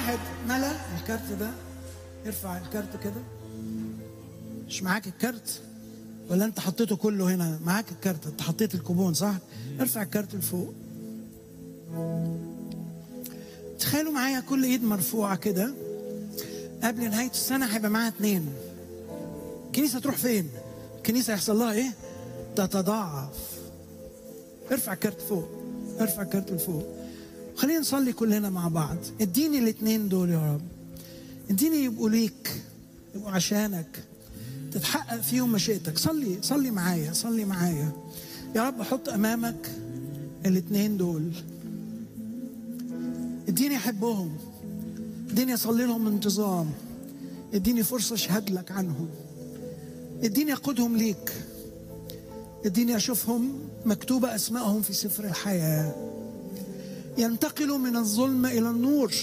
واحد ملا الكارت ده ارفع الكارت كده مش معاك الكارت ولا انت حطيته كله هنا معاك الكارت انت حطيت الكوبون صح ارفع الكارت لفوق تخيلوا معايا كل ايد مرفوعه كده قبل نهايه السنه هيبقى معاها اتنين الكنيسه تروح فين الكنيسه يحصل لها ايه تتضاعف ارفع الكارت فوق ارفع الكارت لفوق خلينا نصلي كلنا مع بعض اديني الاثنين دول يا رب اديني يبقوا ليك يبقوا عشانك تتحقق فيهم مشيئتك صلي صلي معايا صلي معايا يا رب حط امامك الاثنين دول اديني احبهم اديني اصلي لهم انتظام اديني فرصه اشهد لك عنهم اديني اقودهم ليك اديني اشوفهم مكتوبه اسمائهم في سفر الحياه ينتقلوا من الظلم الى النور